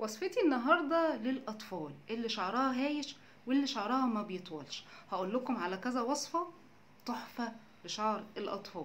وصفتي النهارده للاطفال اللي شعرها هايش واللي شعرها ما بيطولش هقول لكم على كذا وصفه تحفه لشعر الاطفال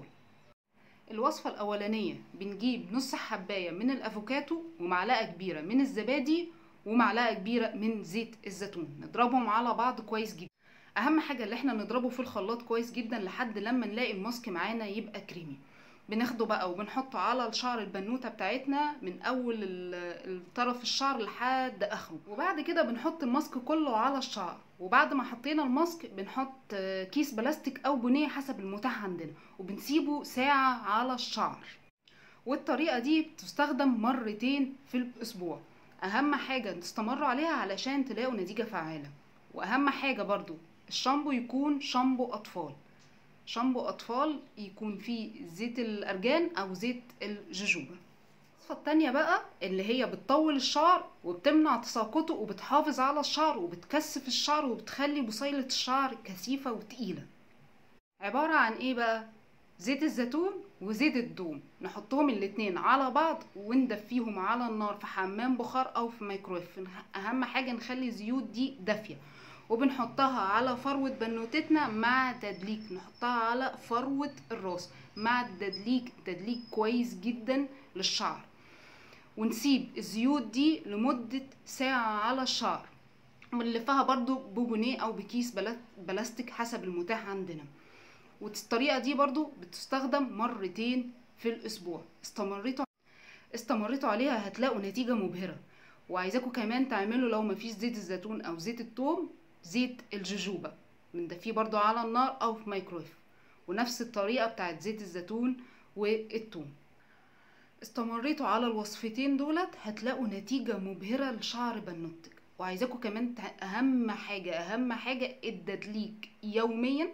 الوصفه الاولانيه بنجيب نص حبايه من الافوكاتو ومعلقه كبيره من الزبادي ومعلقه كبيره من زيت الزيتون نضربهم على بعض كويس جدا اهم حاجه اللي احنا نضربه في الخلاط كويس جدا لحد لما نلاقي الماسك معانا يبقى كريمي بناخده بقى وبنحطه على الشعر البنوته بتاعتنا من اول طرف الشعر لحد اخره وبعد كده بنحط الماسك كله على الشعر وبعد ما حطينا الماسك بنحط كيس بلاستيك او بنيه حسب المتاح عندنا وبنسيبه ساعه على الشعر والطريقه دي بتستخدم مرتين في الاسبوع اهم حاجه تستمروا عليها علشان تلاقوا نتيجه فعاله واهم حاجه برضو الشامبو يكون شامبو اطفال شامبو اطفال يكون فيه زيت الارجان او زيت الجوجوبا الوصفه التانية بقى اللي هي بتطول الشعر وبتمنع تساقطه وبتحافظ على الشعر وبتكثف الشعر وبتخلي بصيلة الشعر كثيفة وتقيلة عبارة عن ايه بقى زيت الزيتون وزيت الدوم نحطهم الاتنين على بعض وندفيهم على النار في حمام بخار او في ميكرويف اهم حاجة نخلي الزيوت دي دافية وبنحطها على فروة بنوتتنا مع تدليك نحطها على فروة الراس مع التدليك تدليك كويس جدا للشعر ونسيب الزيوت دي لمدة ساعة على الشعر ونلفها برضو ببونيه او بكيس بلاستيك حسب المتاح عندنا والطريقة دي برضو بتستخدم مرتين في الاسبوع استمريتوا استمريتوا عليها هتلاقوا نتيجة مبهرة وعايزاكم كمان تعملوا لو مفيش زيت الزيتون او زيت الثوم زيت الجوجوبا بندفيه برضو على النار او في مايكرويف ونفس الطريقة بتاعت زيت الزيتون والثوم استمريتوا على الوصفتين دولت هتلاقوا نتيجة مبهرة لشعر بنوتك وعايزاكم كمان اهم حاجة اهم حاجة التدليك يوميا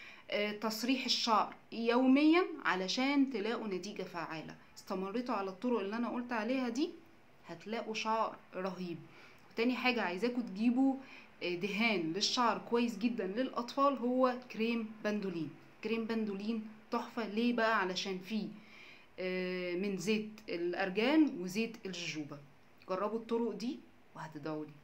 تصريح الشعر يوميا علشان تلاقوا نتيجة فعالة استمريتوا على الطرق اللي انا قلت عليها دي هتلاقوا شعر رهيب وتاني حاجة عايزاكم تجيبوا دهان للشعر كويس جدا للاطفال هو كريم بندولين كريم بندولين تحفة ليه بقى علشان فيه من زيت الارجان وزيت الجوجوبا جربوا الطرق دي وهتدعوا لي